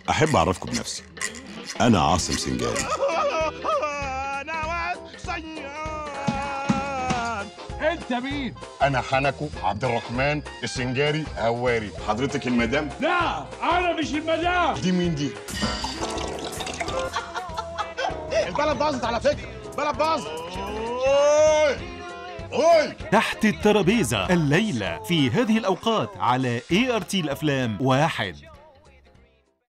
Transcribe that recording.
احب اعرفكم بنفسي انا عاصم سنجاري انا واد صياد انت مين؟ انا حنكو عبد الرحمن السنجاري هواري حضرتك المدام لا انا مش المدام دي مين دي البلد باظت على فكره البلد باظت اوي اوي تحت الترابيزة الليلة في هذه الأوقات على اي ار تي الأفلام واحد